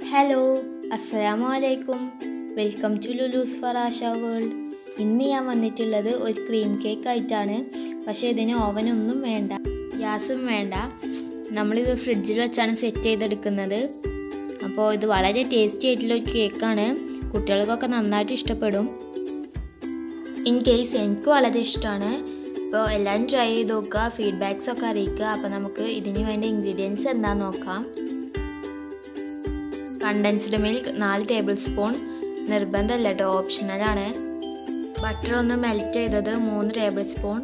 hello അസ്സലാമു അലൈക്കും welcome to Lulu's Farasha world ഇന്ന് ഞാൻ വന്നിട്ടുള്ളത് ഒരു ക്രീം കേക്ക് ആയിട്ടാണ് പക്ഷേ ഇതിന് ഓവനൊന്നും വേണ്ട ഗ്യാസും വേണ്ട നമ്മളിത് ഫ്രിഡ്ജിൽ വെച്ചാണ് സെറ്റ് ചെയ്തെടുക്കുന്നത് അപ്പോൾ ഇത് വളരെ ടേസ്റ്റി ആയിട്ടുള്ള ഒരു കേക്കാണ് കുട്ടികൾക്കൊക്കെ നന്നായിട്ട് ഇഷ്ടപ്പെടും ഇൻ കേസ് എനിക്ക് വളരെ ഇഷ്ടമാണ് അപ്പോൾ എല്ലാവരും ട്രൈ ചെയ്ത് നോക്കുക ഫീഡ്ബാക്സ് ഒക്കെ അറിയിക്കുക അപ്പോൾ നമുക്ക് ഇതിന് വേണ്ട ഇൻഗ്രീഡിയൻസ് എന്താണെന്ന് നോക്കാം കണ്ടൻസ്ഡ് മിൽക്ക് നാല് ടേബിൾ സ്പൂൺ നിർബന്ധമല്ല കേട്ടോ ഓപ്ഷണലാണ് ബട്ടർ ഒന്ന് മെൽറ്റ് ചെയ്തത് മൂന്ന് table spoon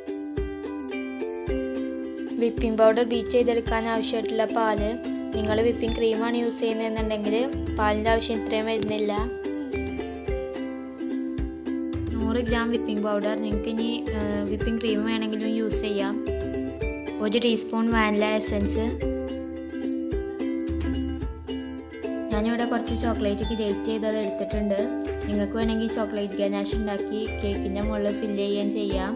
whipping powder beat ചെയ്തെടുക്കാൻ ആവശ്യമായിട്ടുള്ള പാല് നിങ്ങൾ വിപ്പിംഗ് ക്രീമാണ് യൂസ് ചെയ്യുന്നതെന്നുണ്ടെങ്കിൽ പാലിൻ്റെ ആവശ്യം ഇത്രയും വരുന്നില്ല നൂറ് ഗ്രാം വിപ്പിംഗ് പൗഡർ നിങ്ങൾക്ക് ഇനി വിപ്പിംഗ് ക്രീം വേണമെങ്കിലും യൂസ് ചെയ്യാം ഒരു ടീസ്പൂൺ വാനില എസൻസ് ഞാനിവിടെ കുറച്ച് ചോക്ലേറ്റ് ഗ്രേറ്റ് ചെയ്തത് എടുത്തിട്ടുണ്ട് നിങ്ങൾക്ക് വേണമെങ്കിൽ ചോക്ലേറ്റ് ഗനാഷ് ഉണ്ടാക്കി കേക്കിൻ്റെ മുകളിൽ ഫില്ല് ചെയ്യുകയും ചെയ്യാം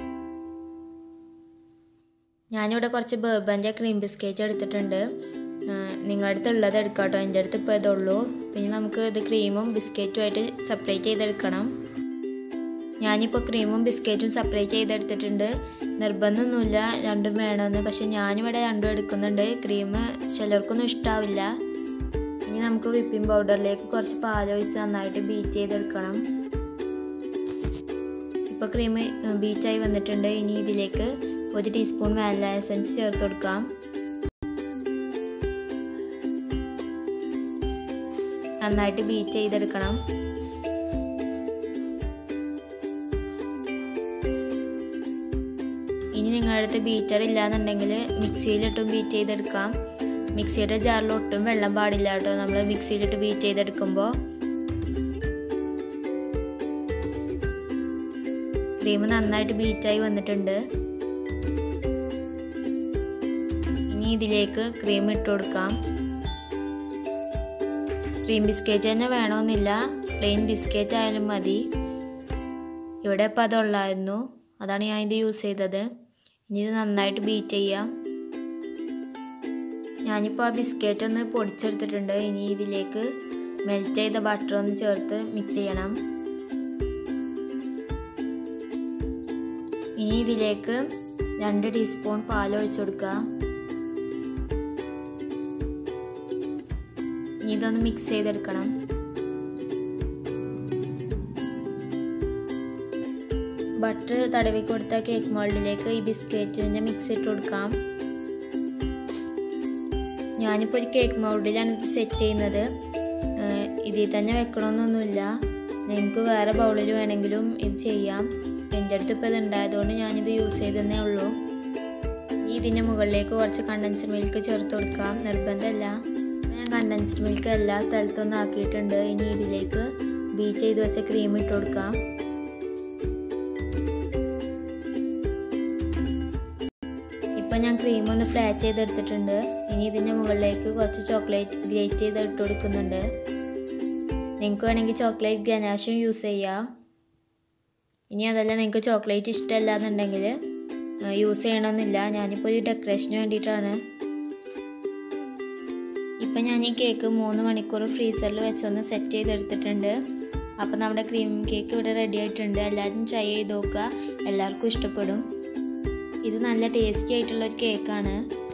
ഞാനിവിടെ കുറച്ച് ബർബൻ്റെ ക്രീം ബിസ്ക്കറ്റ് എടുത്തിട്ടുണ്ട് നിങ്ങളുടെ അടുത്തുള്ളത് എടുക്കാം കേട്ടോ എൻ്റെ അടുത്ത് ഇപ്പോൾ ഇതുള്ളൂ പിന്നെ നമുക്ക് ഇത് ക്രീമും ബിസ്ക്കറ്റുമായിട്ട് സെപ്പറേറ്റ് ചെയ്തെടുക്കണം ഞാനിപ്പോൾ ക്രീമും ബിസ്ക്കറ്റും സെപ്പറേറ്റ് ചെയ്തെടുത്തിട്ടുണ്ട് നിർബന്ധമൊന്നുമില്ല രണ്ടും വേണമെന്ന് പക്ഷെ ഞാനിവിടെ രണ്ടും എടുക്കുന്നുണ്ട് ക്രീം ചിലർക്കൊന്നും ഇഷ്ടാവില്ല ഇനി നമുക്ക് വിപ്പിംഗ് പൗഡറിലേക്ക് കുറച്ച് പാലൊഴിച്ച് നന്നായിട്ട് ബീറ്റ് ചെയ്തെടുക്കണം ഇപ്പോൾ ക്രീം ബീറ്റായി വന്നിട്ടുണ്ട് ഇനി ഇതിലേക്ക് ഒരു ടീസ്പൂൺ വാനില എസൻസ് ചേർത്ത് കൊടുക്കാം നന്നായിട്ട് ബീറ്റ് ചെയ്തെടുക്കണം ഇനി നിങ്ങളുടെ അടുത്ത് ബീറ്റർ ഇല്ലാന്നുണ്ടെങ്കിൽ മിക്സിയിലിട്ടും ബീറ്റ് ചെയ്തെടുക്കാം മിക്സിയുടെ ജാറിൽ ഒട്ടും വെള്ളം പാടില്ല കേട്ടോ നമ്മൾ മിക്സിയിലിട്ട് ബീറ്റ് ചെയ്തെടുക്കുമ്പോൾ ക്രീം നന്നായിട്ട് ബീറ്റായി വന്നിട്ടുണ്ട് ഇനി ഇതിലേക്ക് ക്രീം ഇട്ട് കൊടുക്കാം ക്രീം ബിസ്ക്കറ്റ് തന്നെ വേണമെന്നില്ല പ്ലെയിൻ ബിസ്ക്കറ്റ് ആയാലും മതി ഇവിടെ ഇപ്പോൾ അതുള്ളായിരുന്നു അതാണ് ഞാൻ ഇത് യൂസ് ചെയ്തത് ഇനി ഇത് നന്നായിട്ട് ബീറ്റ് ചെയ്യാം ഞാനിപ്പോൾ ആ ബിസ്ക്കറ്റ് ഒന്ന് പൊടിച്ചെടുത്തിട്ടുണ്ട് ഇനി ഇതിലേക്ക് മെൽറ്റ് ചെയ്ത ബട്ടർ ഒന്ന് ചേർത്ത് മിക്സ് ചെയ്യണം ഇനി ഇതിലേക്ക് രണ്ട് ടീസ്പൂൺ പാൽ ഒഴിച്ചു കൊടുക്കുക ഇനി ഇതൊന്ന് മിക്സ് ചെയ്തെടുക്കണം ബട്ടർ തടവി കൊടുത്ത കേക്ക് മോൾഡിലേക്ക് ഈ ബിസ്ക്കറ്റിൻ്റെ മിക്സ് ഇട്ട് കൊടുക്കാം ഞാനിപ്പോൾ ഒരു കേക്ക് മൗഡിലാണ് ഇത് സെറ്റ് ചെയ്യുന്നത് ഇതിൽ തന്നെ വെക്കണമെന്നൊന്നുമില്ല നിങ്ങൾക്ക് വേറെ ബൗളിൽ വേണമെങ്കിലും ഇത് ചെയ്യാം എൻ്റെ അടുത്ത് ഇപ്പോൾ ഇത് ഉണ്ടായതുകൊണ്ട് ഞാനിത് യൂസ് ചെയ്തതേ ഉള്ളൂ ഇനി ഇതിൻ്റെ മുകളിലേക്ക് കുറച്ച് കണ്ടൻസ്ഡ് മിൽക്ക് ചേർത്ത് കൊടുക്കാം നിർബന്ധമല്ല ഞാൻ കണ്ടൻസ്ഡ് മിൽക്ക് എല്ലാ സ്ഥലത്തൊന്നും ആക്കിയിട്ടുണ്ട് ഇനി ഇതിലേക്ക് ബീറ്റ് ചെയ്ത് വെച്ച ക്രീം ഇട്ട് കൊടുക്കാം ഇപ്പം ഞാൻ ക്രീം ഒന്ന് ഫ്ലാറ്റ് ചെയ്തെടുത്തിട്ടുണ്ട് ഇനി ഇതിൻ്റെ മുകളിലേക്ക് കുറച്ച് ചോക്ലേറ്റ് ഗ്രേറ്റ് ചെയ്ത് ഇട്ട് കൊടുക്കുന്നുണ്ട് നിങ്ങൾക്ക് വേണമെങ്കിൽ ചോക്ലേറ്റ് ഗനാഷും യൂസ് ചെയ്യാം ഇനി അതല്ല നിങ്ങൾക്ക് ചോക്ലേറ്റ് ഇഷ്ടമല്ല എന്നുണ്ടെങ്കിൽ യൂസ് ചെയ്യണമെന്നില്ല ഞാനിപ്പോൾ ഒരു ഡെക്കറേഷന് വേണ്ടിയിട്ടാണ് ഇപ്പം ഞാൻ ഈ കേക്ക് മൂന്ന് മണിക്കൂർ ഫ്രീസറിൽ വെച്ചൊന്ന് സെറ്റ് ചെയ്തെടുത്തിട്ടുണ്ട് അപ്പോൾ നമ്മുടെ ക്രീം കേക്ക് ഇവിടെ റെഡി ആയിട്ടുണ്ട് എല്ലാവരും ട്രൈ ചെയ്ത് നോക്കുക എല്ലാവർക്കും ഇഷ്ടപ്പെടും ഇത് നല്ല ടേസ്റ്റി ആയിട്ടുള്ള ഒരു കേക്കാണ്